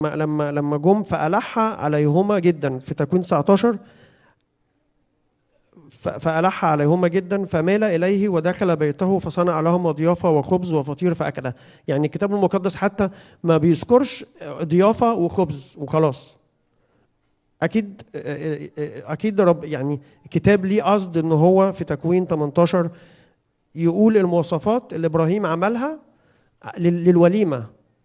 ما- لما لما جم فألح عليهما جدا في تكوين 19 ف- فألح عليهما جدا فمال إليه ودخل بيته فصنع لهم ضيافة وخبز وفطير فأكله يعني الكتاب المقدس حتى ما بيذكرش ضيافة وخبز وخلاص أكيد أكيد رب يعني الكتاب ليه قصد إن هو في تكوين 18 يقول المواصفات اللي إبراهيم عملها لل- للوليمة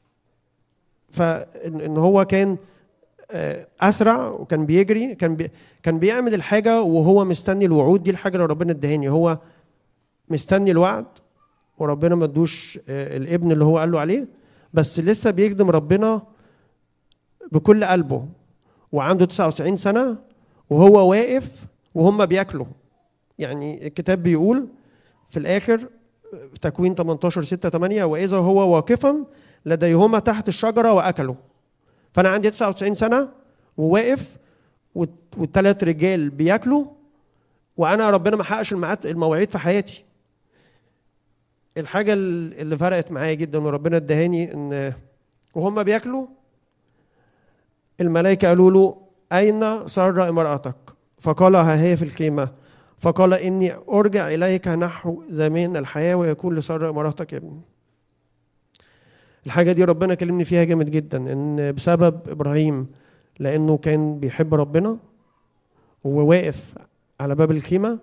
فإن إن هو كان آه، اسرع وكان بيجري كان بي كان بيعمل الحاجه وهو مستني الوعود دي الحاجه اللي ربنا ادهاني هو مستني الوعد وربنا ما ادوش آه، الابن اللي هو قال له عليه بس لسه بيخدم ربنا بكل قلبه وعنده 99 سنه وهو واقف وهم بياكلوا يعني الكتاب بيقول في الاخر في تكوين 18 6 8 واذا هو واقفا لديهما تحت الشجره واكلوا فانا عندي 99 سنه وواقف والت- والتلات رجال بياكلوا وانا ربنا ما حققش الميعاد المواعيد في حياتي الحاجه ال- اللي فرقت معايا جدا وربنا ادهاني ان وهم بياكلوا الملائكه قالوا له اين سر امراتك فقال ها هي في الخيمه فقال اني ارجع اليك نحو زمان الحياه ويكون لسر امراتك ابن الحاجه دي ربنا كلمني فيها جامد جدا ان بسبب ابراهيم لانه كان بيحب ربنا وواقف على باب الخيمه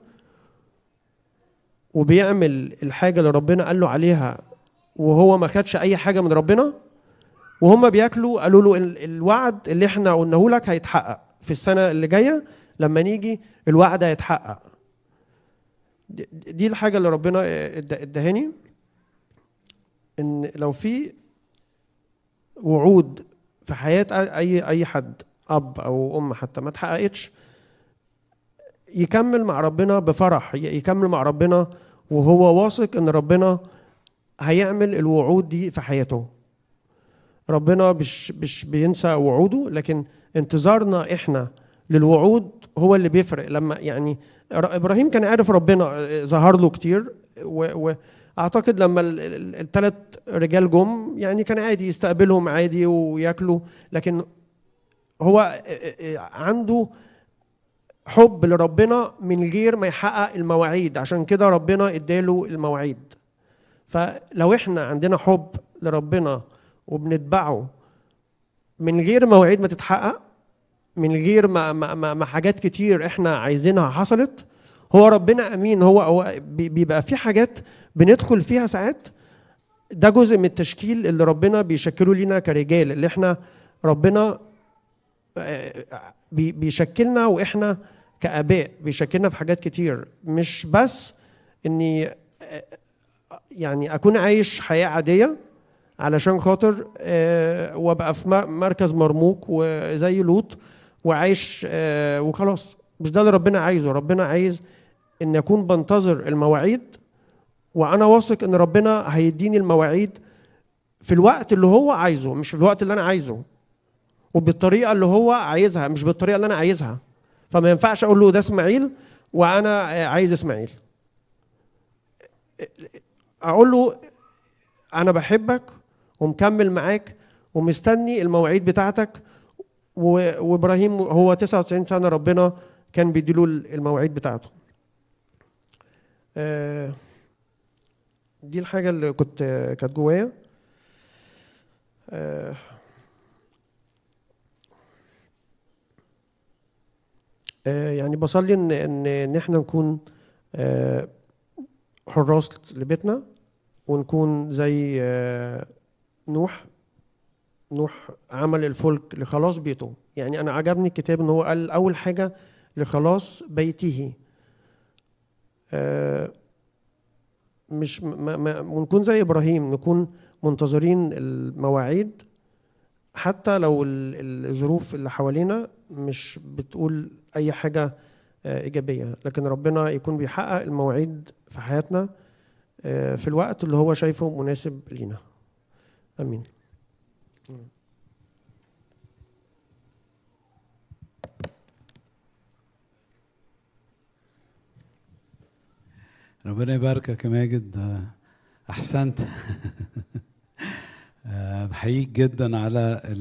وبيعمل الحاجه اللي ربنا قال له عليها وهو ما خدش اي حاجه من ربنا وهم بياكلوا قالوا له ال- الوعد اللي احنا قلناه لك هيتحقق في السنه اللي جايه لما نيجي الوعد هيتحقق دي- دي الحاجه اللي ربنا اد- ادهاني ان لو في وعود في حياه اي اي حد اب او ام حتى ما اتحققتش يكمل مع ربنا بفرح ي- يكمل مع ربنا وهو واثق ان ربنا هيعمل الوعود دي في حياته ربنا مش مش بينسى وعوده لكن انتظارنا احنا للوعود هو اللي بيفرق لما يعني ر- ابراهيم كان عارف ربنا آه، ظهر له كتير و- واعتقد لما الثلاث رجال جم يعني كان عادي يستقبلهم عادي وياكلوا لكن هو آه، آه، عنده حب لربنا من غير ما يحقق المواعيد عشان كده ربنا اداله المواعيد فلو احنا عندنا حب لربنا وبنتبعه من غير مواعيد ما تتحقق من غير ما, ما, ما, ما حاجات كتير احنا عايزينها حصلت هو ربنا امين هو هو بي- بيبقى في حاجات بندخل فيها ساعات ده جزء من التشكيل اللي ربنا بيشكله لينا كرجال اللي احنا ربنا آه، بي- بيشكلنا واحنا كاباء بيشكلنا في حاجات كتير مش بس اني آه، يعني اكون عايش حياه عاديه علشان خاطر آه، وابقى في م- مركز مرموق وزي لوط وعايش آه، وخلاص مش ده اللي ربنا عايزه ربنا عايز ان اكون بنتظر المواعيد وانا واثق ان ربنا هيديني المواعيد في الوقت اللي هو عايزه مش في الوقت اللي انا عايزه وبالطريقه اللي هو عايزها مش بالطريقه اللي انا عايزها فما ينفعش اقول له ده اسماعيل وانا عايز اسماعيل اقول له انا بحبك ومكمل معاك ومستني المواعيد بتاعتك و- وابراهيم هو 99 سنه ربنا كان بيديله المواعيد بتاعته آه، دي الحاجه اللي كنت كانت جوايا آه، آه، يعني بصلي ان ان ان احنا نكون آه، حراس لبيتنا ونكون زي آه، نوح نوح عمل الفلك لخلاص بيته يعني انا عجبني الكتاب ان هو قال اول حاجه لخلاص بيته آه، مش ما ما ونكون زي ابراهيم نكون منتظرين المواعيد حتى لو ال- الظروف اللي حوالينا مش بتقول اي حاجه آه، ايجابيه لكن ربنا يكون بيحقق المواعيد في حياتنا آه، في الوقت اللي هو شايفه مناسب لينا امين ربنا يباركك يا ماجد آه، احسنت آه، بحييك جدا على